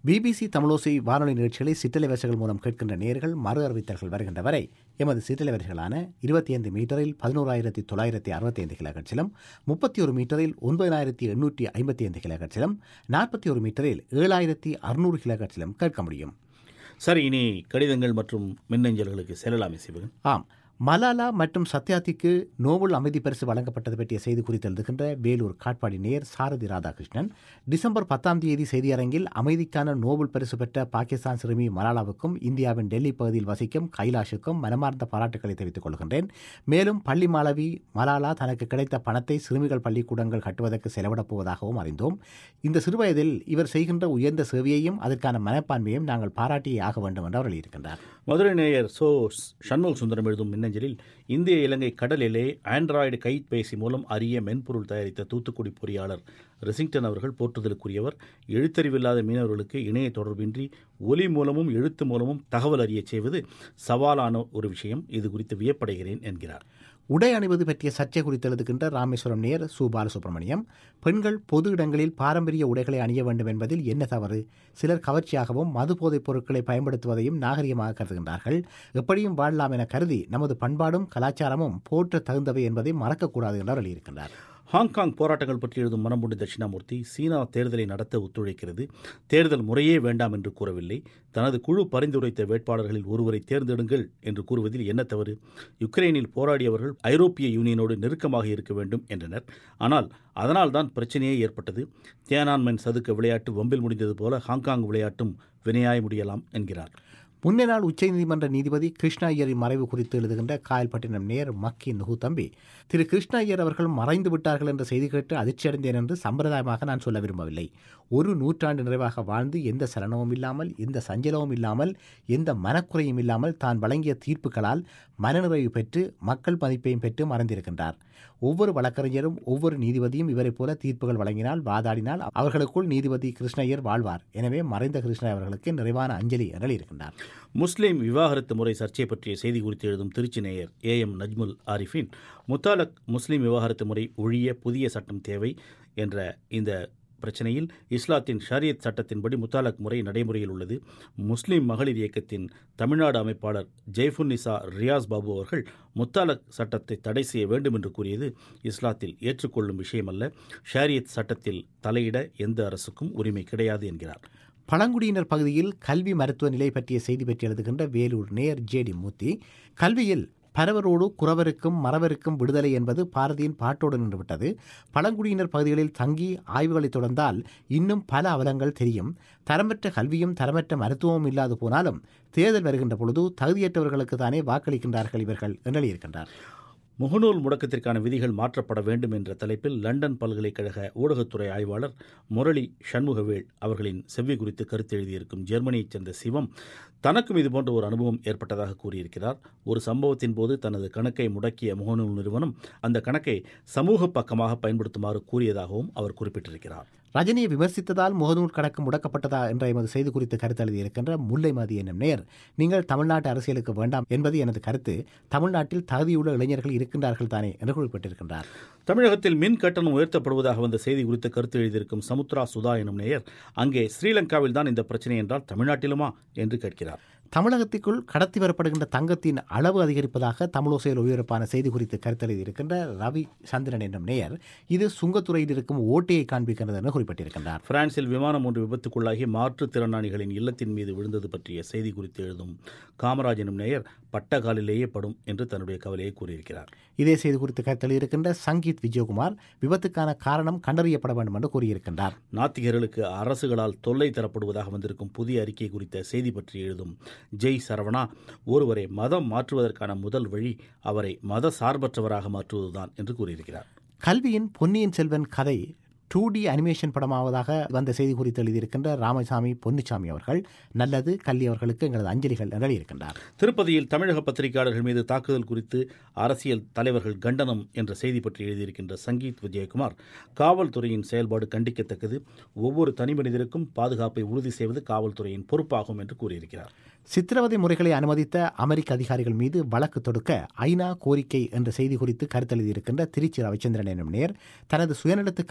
பிபிசி தமிழோசை வானொலி நிகழ்ச்சிகளை சிற்றலைவரிசைகள் மூலம் கேட்கின்ற நேர்கள் மறு அறிவித்தல்கள் வருகின்ற வரை எமது சிற்றலைவரிசைகளான இருபத்தி ஐந்து மீட்டரில் பதினோராயிரத்தி தொள்ளாயிரத்தி அறுபத்தி ஐந்து கிலோகட்சிலும் முப்பத்தி ஒரு மீட்டரில் ஒன்பதாயிரத்தி எண்ணூற்றி ஐம்பத்தி ஐந்து கிலோகட்சிலும் நாற்பத்தி ஒரு மீட்டரில் ஏழாயிரத்தி அறுநூறு கிலோகட்சிலும் கேட்க முடியும் சரி இனி கடிதங்கள் மற்றும் மின்னஞ்சல்களுக்கு செல்லலாமே சிவகன் ஆம் மலாலா மற்றும் சத்யாத்திக்கு நோபல் அமைதி பரிசு வழங்கப்பட்டது பற்றிய செய்தி குறித்து எழுதுகின்ற வேலூர் காட்பாடி நேர் சாரதி ராதாகிருஷ்ணன் டிசம்பர் பத்தாம் தேதி செய்தியரங்கில் அமைதிக்கான நோபல் பரிசு பெற்ற பாகிஸ்தான் சிறுமி மலாலாவுக்கும் இந்தியாவின் டெல்லி பகுதியில் வசிக்கும் கைலாஷுக்கும் மனமார்ந்த பாராட்டுக்களை தெரிவித்துக் கொள்கின்றேன் மேலும் பள்ளி மாணவி மலாலா தனக்கு கிடைத்த பணத்தை சிறுமிகள் பள்ளிக்கூடங்கள் கட்டுவதற்கு செலவிடப் போவதாகவும் அறிந்தோம் இந்த சிறுவயதில் இவர் செய்கின்ற உயர்ந்த சேவையையும் அதற்கான மனப்பான்மையும் நாங்கள் பாராட்டியே ஆக வேண்டும் என்று அவர் எழுதியிருக்கின்றார் மதுரை நேயர் சோ சண்முக சுந்தரம் எழுதும் மின்னஞ்சலில் இந்திய இலங்கை கடலிலே ஆண்ட்ராய்டு கைபேசி மூலம் அரிய மென்பொருள் தயாரித்த தூத்துக்குடி பொறியாளர் ரெசிங்டன் அவர்கள் போற்றுதலுக்குரியவர் எழுத்தறிவில்லாத மீனவர்களுக்கு இணைய தொடர்பின்றி ஒலி மூலமும் எழுத்து மூலமும் தகவல் அறியச் செய்வது சவாலான ஒரு விஷயம் இது குறித்து வியப்படைகிறேன் என்கிறார் உடை அணிவது பற்றிய சர்ச்சை குறித்து எழுதுகின்ற ராமேஸ்வரம் நேர் சு பாலசுப்ரமணியம் பெண்கள் பொது இடங்களில் பாரம்பரிய உடைகளை அணிய வேண்டும் என்பதில் என்ன தவறு சிலர் கவர்ச்சியாகவும் மது போதைப் பொருட்களை பயன்படுத்துவதையும் நாகரிகமாக கருதுகின்றார்கள் எப்படியும் வாழலாம் என கருதி நமது பண்பாடும் கலாச்சாரமும் போற்ற தகுந்தவை என்பதை மறக்கக்கூடாது என்று அவர் எழுதியிருக்கின்றார் ஹாங்காங் போராட்டங்கள் பற்றி எழுதும் மனம்புண்டி தட்சிணாமூர்த்தி சீனா தேர்தலை நடத்த ஒத்துழைக்கிறது தேர்தல் முறையே வேண்டாம் என்று கூறவில்லை தனது குழு பரிந்துரைத்த வேட்பாளர்களில் ஒருவரை தேர்ந்தெடுங்கள் என்று கூறுவதில் என்ன தவறு யுக்ரைனில் போராடியவர்கள் ஐரோப்பிய யூனியனோடு நெருக்கமாக இருக்க வேண்டும் என்றனர் ஆனால் அதனால்தான் பிரச்சனையே ஏற்பட்டது தியானான்மென் சதுக்க விளையாட்டு வம்பில் முடிந்தது போல ஹாங்காங் விளையாட்டும் வினையாய் முடியலாம் என்கிறார் முன்னே நாள் உச்சநீதிமன்ற நீதிபதி கிருஷ்ணா ஐயரின் மறைவு குறித்து எழுதுகின்ற காயல்பட்டினம் நேர் மக்கி நுகு தம்பி திரு கிருஷ்ணா ஐயர் அவர்கள் மறைந்து விட்டார்கள் என்ற செய்தி கேட்டு அதிர்ச்சியடைந்தேன் என்று சம்பிரதாயமாக நான் சொல்ல விரும்பவில்லை ஒரு நூற்றாண்டு நிறைவாக வாழ்ந்து எந்த சலனமும் இல்லாமல் எந்த சஞ்சலமும் இல்லாமல் எந்த மனக்குறையும் இல்லாமல் தான் வழங்கிய தீர்ப்புகளால் மனநிறைவு பெற்று மக்கள் மதிப்பையும் பெற்று மறைந்திருக்கின்றார் ஒவ்வொரு வழக்கறிஞரும் ஒவ்வொரு நீதிபதியும் இவரைப் போல தீர்ப்புகள் வழங்கினால் வாதாடினால் அவர்களுக்குள் நீதிபதி கிருஷ்ணய்யர் வாழ்வார் எனவே மறைந்த கிருஷ்ண அவர்களுக்கு நிறைவான அஞ்சலி என்று இருக்கின்றார் முஸ்லிம் விவாகரத்து முறை சர்ச்சை பற்றிய செய்தி குறித்து எழுதும் திருச்சி நேயர் ஏ எம் நஜ்முல் ஆரிஃபின் முத்தாலக் முஸ்லிம் விவாகரத்து முறை ஒழிய புதிய சட்டம் தேவை என்ற இந்த பிரச்சனையில் இஸ்லாத்தின் ஷரியத் சட்டத்தின்படி முத்தாலக் முறை நடைமுறையில் உள்ளது முஸ்லிம் மகளிர் இயக்கத்தின் தமிழ்நாடு அமைப்பாளர் ஜெய்ஃபுன்னிசா ரியாஸ் பாபு அவர்கள் முத்தாலக் சட்டத்தை தடை செய்ய வேண்டும் என்று கூறியது இஸ்லாத்தில் ஏற்றுக்கொள்ளும் விஷயமல்ல ஷாரியத் சட்டத்தில் தலையிட எந்த அரசுக்கும் உரிமை கிடையாது என்கிறார் பழங்குடியினர் பகுதியில் கல்வி மருத்துவ நிலை பற்றிய செய்தி பற்றி எழுதுகின்ற வேலூர் நேர் ஜேடி மூர்த்தி கல்வியில் பரவரோடு குறவருக்கும் மறவருக்கும் விடுதலை என்பது பாரதியின் பாட்டோடு நின்றுவிட்டது பழங்குடியினர் பகுதிகளில் தங்கி ஆய்வுகளை தொடர்ந்தால் இன்னும் பல அவலங்கள் தெரியும் தரமற்ற கல்வியும் தரமற்ற மருத்துவமும் இல்லாது போனாலும் தேர்தல் வருகின்ற பொழுது தகுதியற்றவர்களுக்கு தானே வாக்களிக்கின்றார்கள் இவர்கள் என்று இருக்கின்றார் முகநூல் முடக்கத்திற்கான விதிகள் மாற்றப்பட வேண்டும் என்ற தலைப்பில் லண்டன் பல்கலைக்கழக ஊடகத்துறை ஆய்வாளர் முரளி சண்முகவேல் அவர்களின் செவ்வி குறித்து கருத்து எழுதியிருக்கும் ஜெர்மனியைச் சேர்ந்த சிவம் தனக்கும் இதுபோன்ற ஒரு அனுபவம் ஏற்பட்டதாக கூறியிருக்கிறார் ஒரு சம்பவத்தின் போது தனது கணக்கை முடக்கிய முகநூல் நிறுவனம் அந்த கணக்கை சமூக பக்கமாக பயன்படுத்துமாறு கூறியதாகவும் அவர் குறிப்பிட்டிருக்கிறார் ரஜினியை விமர்சித்ததால் முகநூல் கணக்கு முடக்கப்பட்டதா என்ற எமது செய்தி குறித்து கருத்து எழுதியிருக்கின்ற முல்லை மதி என்னும் நேர் நீங்கள் தமிழ்நாட்டு அரசியலுக்கு வேண்டாம் என்பது எனது கருத்து தமிழ்நாட்டில் தகுதியுள்ள இளைஞர்கள் இருக்கின்றார்கள் தானே என்று குறிப்பிட்டிருக்கின்றார் தமிழகத்தில் மின் கட்டணம் உயர்த்தப்படுவதாக வந்த செய்தி குறித்து கருத்து எழுதியிருக்கும் சமுத்ரா சுதா எனும் நேயர் அங்கே ஸ்ரீலங்காவில் தான் இந்த பிரச்சனை என்றால் தமிழ்நாட்டிலுமா என்று கேட்கிறார் தமிழகத்திற்குள் கடத்தி வரப்படுகின்ற தங்கத்தின் அளவு அதிகரிப்பதாக தமிழோசையில் ஒளிபரப்பான செய்தி குறித்து கருத்தெழுதியிருக்கின்ற ரவி சந்திரன் என்னும் நேயர் இது சுங்கத்துறையில் இருக்கும் ஓட்டையை காண்பிக்கின்றது என்று குறிப்பிட்டிருக்கின்றார் பிரான்சில் விமானம் ஒன்று விபத்துக்குள்ளாகி மாற்றுத்திறனாளிகளின் இல்லத்தின் மீது விழுந்தது பற்றிய செய்தி குறித்து எழுதும் காமராஜ் எனும் நேயர் பட்டகாலிலேயே படும் என்று தன்னுடைய கவலையை கூறியிருக்கிறார் இதே செய்தி குறித்து கருத்தெழுதியிருக்கின்ற சங்கீத் விஜயகுமார் விபத்துக்கான காரணம் கண்டறியப்பட வேண்டும் என்று கூறியிருக்கின்றார் நாத்திகர்களுக்கு அரசுகளால் தொல்லை தரப்படுவதாக வந்திருக்கும் புதிய அறிக்கை குறித்த செய்தி பற்றி எழுதும் ஜெய் சரவணா ஒருவரை மதம் மாற்றுவதற்கான முதல் வழி அவரை மத சார்பற்றவராக மாற்றுவதுதான் என்று கூறியிருக்கிறார் கல்வியின் பொன்னியின் செல்வன் கதை டூ டி அனிமேஷன் படமாவதாக வந்த செய்தி குறித்து எழுதியிருக்கின்ற ராமசாமி பொன்னுச்சாமி அவர்கள் நல்லது கல்வி அவர்களுக்கு எங்களது அஞ்சலிகள் என்று எழுதியிருக்கின்றார் திருப்பதியில் தமிழக பத்திரிகையாளர்கள் மீது தாக்குதல் குறித்து அரசியல் தலைவர்கள் கண்டனம் என்ற செய்தி பற்றி எழுதியிருக்கின்ற சங்கீத் விஜயகுமார் காவல்துறையின் செயல்பாடு கண்டிக்கத்தக்கது ஒவ்வொரு தனி மனிதருக்கும் பாதுகாப்பை உறுதி செய்வது காவல்துறையின் பொறுப்பாகும் என்று கூறியிருக்கிறார் சித்திரவதை முறைகளை அனுமதித்த அமெரிக்க அதிகாரிகள் மீது வழக்கு தொடுக்க ஐநா கோரிக்கை என்ற செய்தி குறித்து கருத்தெழுதியிருக்கின்ற திருச்சி ரவிச்சந்திரன் எனும் நேர் தனது சுயநலத்துக்காக வளைவு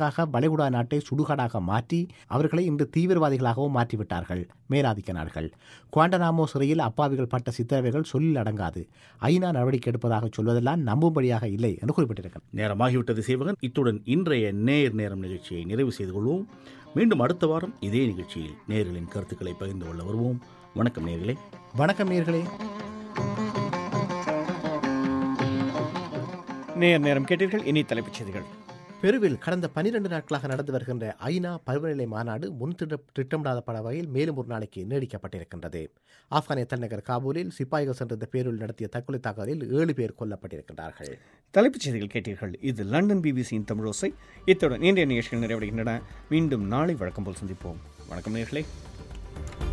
வளைகுடா நாட்டை சுடுகாடாக மாற்றி அவர்களை இன்று தீவிரவாதிகளாகவும் மாற்றிவிட்டார்கள் மேலாதிக்க நாடுகள் குவாண்டனாமோ சிறையில் அப்பாவிகள் பட்ட சித்திரவைகள் சொல்லில் அடங்காது ஐநா நடவடிக்கை எடுப்பதாக சொல்வதெல்லாம் நம்பும்படியாக இல்லை என்று குறிப்பிட்டிருக்கிறார் நேரமாகிவிட்டது சேவகன் இத்துடன் இன்றைய நேர் நேரம் நிகழ்ச்சியை நிறைவு செய்து கொள்வோம் மீண்டும் அடுத்த வாரம் இதே நிகழ்ச்சியில் நேர்களின் கருத்துக்களை பகிர்ந்து கொள்ள வருவோம் வணக்கம் நேர்களே வணக்கம் நேர்களே நேர் நேரம் கேட்டீர்கள் இனி தலைப்புச் செய்திகள் பெருவில் கடந்த பனிரெண்டு நாட்களாக நடந்து வருகின்ற ஐநா பருவநிலை மாநாடு முன் திட்ட- திட்டமிடாத பட வகையில் மேலும் ஒரு நாளைக்கு நீடிக்கப்பட்டிருக்கின்றது ஆப்கானிய தலைநகர் காபூலில் சிப்பாய்கள் சென்றிருந்த பேரில் நடத்திய தற்கொலை தாக்குதலில் ஏழு பேர் கொல்லப்பட்டிருக்கின்றார்கள் தலைப்புச் செய்திகள் கேட்டீர்கள் இது லண்டன் பிபிசியின் தமிழோசை இத்துடன் இன்றைய நிகழ்ச்சிகள் நிறைவடைகின்றன மீண்டும் நாளை வழக்கம் போல் சந்திப்போம் வணக்கம் நேர்களே